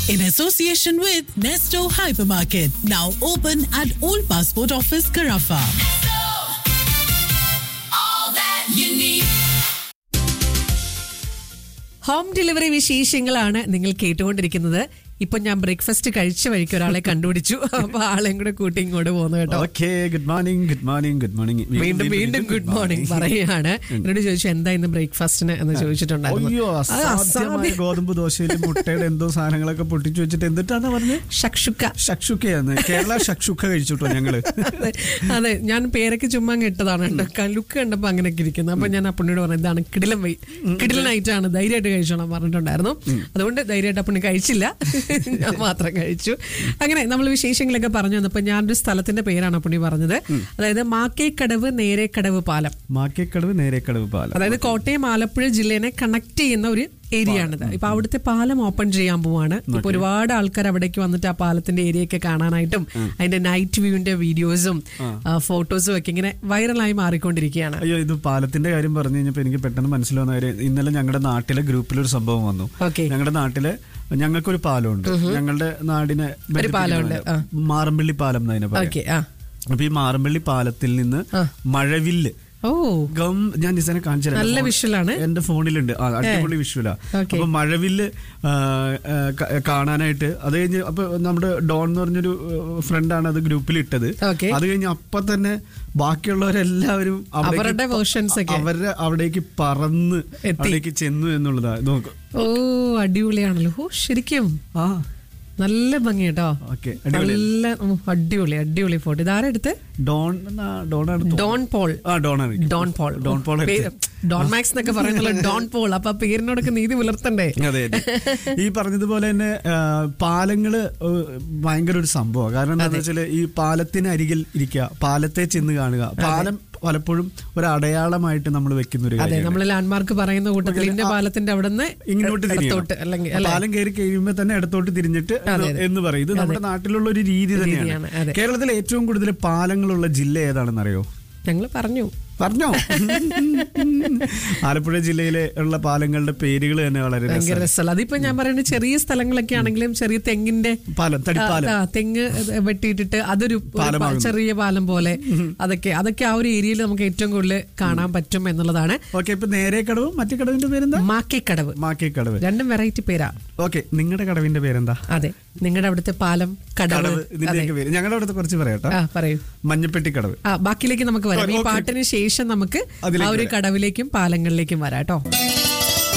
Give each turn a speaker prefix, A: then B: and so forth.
A: in association with Nesto Hypermarket, now open at Old Passport Office, Carafa.
B: all that you need.
C: Home delivery വിശേഷങ്ങളാണ് നിങ്ങൾ കേട്ടുകൊണ്ടിരിക്കുന്നത് ഇപ്പൊ ഞാൻ breakfast കഴിച്ച വഴിക്ക് ഒരാളെ കണ്ടുപിടിച്ചു അപ്പൊ ആളെയും കൂടെ കൂട്ടി ഇങ്ങോട്ട് പോകുന്നു കേട്ടോ
D: okay good morning good morning good morning
C: വീണ്ടും വീണ്ടും ഗുഡ് മോർണിംഗ് പറയുകയാണ് എന്നോട് ചോദിച്ചു എന്താ ഇന്ന് ബ്രേക്ക്ഫാസ്റ്റിന് എന്ന് ചോദിച്ചിട്ടുണ്ടായിരുന്നു
D: അയ്യോ
C: അത്
D: അസാധ്യമായ
C: അസാധ്യ-
D: ഗോതമ്പ് ദോശയിലും മുട്ടയുടെ എന്തോ സാധനങ്ങളൊക്കെ പൊട്ടിച്ചു വെച്ചിട്ട് എന്തിട്ടാന്ന് പറഞ്ഞത്
C: ഷക്ഷുക്ക
D: ഷക്ഷുക്കയാന്ന് കേരള ഷക്ഷുക്ക കഴിച്ചിട്ടോ ഞങ്ങള്
C: അതെ, അതെ ഞാൻ പേരൊക്കെ ചുമ്മാ അങ്ങ് ഇട്ടതാണ് കേട്ടോ ലുക്ക് കണ്ടപ്പോ അങ്ങനെയൊക്കെ ഇരിക്കുന്നു അപ്പൊ ഞാൻ അപ്പുണ്ണിയോട് പറഞ്ഞു ഇതാണ് കിടിലം വൈ കിടിലനായിട്ടാണ് ധൈര്യമായിട്ട് കഴിച്ചോളാം പറഞ്ഞിട്ടുണ്ടായിരുന്നു അതുകൊണ്ട് ധൈര്യമായിട്ട് അപ്പുണ്ണി കഴിച്ചില്ല ഞാൻ മാത്രം കഴിച്ചു അങ്ങനെ നമ്മൾ വിശേഷങ്ങളൊക്കെ പറഞ്ഞു വന്നപ്പോ ഞാനൊരു സ്ഥലത്തിന്റെ പേരാണ് അപ്പുണ്ണി പറഞ്ഞത് അതായത് മാക്കേക്കടവ് നേരേക്കടവ് പാലം
D: മാക്കേക്കടവ് നേരേക്കടവ് പാലം
C: അതായത് കോട്ടയം ആലപ്പുഴ ജില്ലേനെ കണക്ട് ചെയ്യുന്ന ഒരു ഏരിയ ആണിത് ഇപ്പൊ അവിടുത്തെ പാലം ഓപ്പൺ ചെയ്യാൻ പോവാണ് ഇപ്പൊ ഒരുപാട് ആൾക്കാർ അവിടേക്ക് വന്നിട്ട് ആ പാലത്തിന്റെ ഏരിയ ഒക്കെ കാണാനായിട്ടും അതിന്റെ നൈറ്റ് വ്യൂവിന്റെ വീഡിയോസും ഫോട്ടോസും ഒക്കെ ഇങ്ങനെ വൈറലായി മാറിക്കൊണ്ടിരിക്കുകയാണ്
D: അയ്യോ ഇത് പാലത്തിന്റെ കാര്യം പറഞ്ഞു കഴിഞ്ഞപ്പോ എനിക്ക് പെട്ടെന്ന് മനസ്സിലാവുന്ന കാര്യം ഇന്നലെ ഞങ്ങളുടെ നാട്ടിലെ ഗ്രൂപ്പിൽ ഒരു സംഭവം വന്നു
C: Okay.
D: ഞങ്ങളുടെ നാട്ടില് ഞങ്ങൾക്കൊരു പാലമുണ്ട് ഞങ്ങളുടെ നാടിനെ
C: പാലമുണ്ട്, ആ.
D: മാറമ്പള്ളി പാലം എന്നതിനെ
C: ഓക്കെ
D: പറയാം
C: ആ
D: അപ്പൊ ഈ മാറമ്പള്ളി പാലത്തിൽ നിന്ന് മഴവില്ല്
C: ഓ
D: ഗം ഞാൻ ഡിസൈനെ കാണിച്ചു തരാം.
C: നല്ല
D: ഫോൺ-
C: വിഷ്വലാണ്.
D: എന്റെ ഫോണിലുണ്ട് ആ, അടിപൊളി വിഷ്വലാ
C: Okay.
D: അപ്പൊ മഴവില്ല് ആ, ആ, ക- കാണാനായിട്ട് അത് കഴിഞ്ഞ് അപ്പൊ നമ്മുടെ ഡോൺ എന്ന് പറഞ്ഞൊരു ഫ്രണ്ടാണ് അത് ഗ്രൂപ്പിൽ ഇട്ടത്
C: Okay.
D: അത് കഴിഞ്ഞ് അപ്പൊ തന്നെ ബാക്കിയുള്ളവരെല്ലാവരും അവിടേക്ക്
C: അവരുടെ
D: പ-
C: versions ഒക്കെ.
D: അവരുടെ അവിടേക്ക് പറന്ന്
C: എത്തി.
D: അവിടേക്ക് ചെന്നു എന്നുള്ളതാ നോക്ക്
C: ഓ അടിപൊളിയാണല്ലോ ഓ ശരിക്കും
D: ആ
C: നല്ല ഭംഗി കേട്ടോ
D: ഓക്കെ അടിപൊളി
C: നല്ല ഉം, അടിപൊളി അടിപൊളി ഫോട്ടോ ഇതാരാ എടുത്ത്
D: ഡോൺ എന്നാ- ഡോണാണ് തോന്നുന്നു.
C: ഡോൺ പോൾ
D: ആ ഡോണാണ്
C: ഡോൺ പോൾ
D: ഡോൺ പോൾ എടുത്ത്.
C: പേര്- ഡോൺ മാക്സ് എന്നൊക്കെ പറയുന്നല്ലോ ഡോൺ പോൾ അപ്പൊ ആ പേരിനോടൊക്കെ നീതി പുലർത്തണ്ടേ
D: അതെ അതെ ഈ പറഞ്ഞതുപോലെ തന്നെ ആ, പാലങ്ങള് ഏഹ്, ഭയങ്കര ഒരു സംഭവമാണ് കാരണം എന്താണെന്ന് വെച്ചാല് ഈ പാലത്തിന് അരികിൽ ഇരിക്കുക പാലത്തെ ചെന്ന് കാണുക പാലം പലപ്പോഴും ഒരു അടയാളമായിട്ട് നമ്മൾ വെക്കുന്ന ഒരു
C: അതെ
D: കാര്യമാണ്.
C: നമ്മൾ ലാൻഡ്മാർക്ക് പറയുന്ന കൂട്ടത്തിൽ ഇന്ന പാലത്തിന്റെ അവിടെ നിന്ന്
D: ഇങ്ങോട്ട് തിരിയണം.
C: ഇടത്തോട്ട് അല്ലെങ്കിൽ അല്ലെ
D: പാലം കയറി കഴിയുമ്പോൾ തന്നെ ഇടത്തോട്ട് തിരിഞ്ഞിട്ട്
C: അതെ, അതെ.
D: എന്ന് പറയും ഇത് നമ്മുടെ നാട്ടിലുള്ള ഒരു രീതി
C: രീതിയാണ്,
D: തന്നെയാണ്
C: അതെ.
D: കേരളത്തിലെ ഏറ്റവും കൂടുതൽ പാലങ്ങളുള്ള ജില്ല ഏതാണെന്ന് അറിയോ
C: ഞങ്ങൾ പറഞ്ഞു
D: പറഞ്ഞോ ആലപ്പുഴ ജില്ലയിലെ ഉള്ള പാലങ്ങളുടെ പേരുകൾ തന്നെ വളരെ
C: ഭയങ്കര
D: രസമാണ്.
C: രസമല്ല അതിപ്പോ ഞാൻ പറയുന്നത് ചെറിയ സ്ഥലങ്ങളൊക്കെ ആണെങ്കിലും ചെറിയ തെങ്ങിന്റെ
D: പാലം തടിപ്പാലം
C: ആ, ആ, തെങ്ങ് വെട്ടിയിട്ടിട്ട് അതൊരു ഒരു
D: പാലമാകുന്നു.
C: ചെറിയ പാലം പോലെ അതൊക്കെ അതൊക്കെ ആ ഒരു ഏരിയയിൽ നമുക്ക് ഏറ്റവും കൂടുതൽ കാണാൻ പറ്റും എന്നുള്ളതാണ്
D: ഓക്കെ ഇപ്പൊ നേരെ കടവും മറ്റേ കടവിന്റെ പേരെന്താ
C: മാക്കേക്കടവ്
D: മാക്കേക്കടവ്
C: രണ്ടും വെറൈറ്റി പേരാ
D: ഓക്കെ നിങ്ങളുടെ കടവിന്റെ പേരെന്താ
C: അതെ നിങ്ങളുടെ അവിടുത്തെ പാലം കടവ്
D: കടവ്
C: അതെ
D: ഇതിന്റെയൊക്കെ പേര് ഞങ്ങളുടെ അവിടുത്തെ കുറച്ച് പറയാട്ടോ
C: ആ പറയൂ
D: മഞ്ഞപ്പെട്ടി കടവ്
C: ആ ബാക്കിയിലേക്ക് നമുക്ക് വരാം ഈ
D: ഓക്കേ.
C: പാട്ടിന് ശേഷം നമുക്ക് ആ
D: അതിലേക്ക്
C: ഒരു
D: വരാം.
C: കടവിലേക്കും പാലങ്ങളിലേക്കും വരാം കേട്ടോ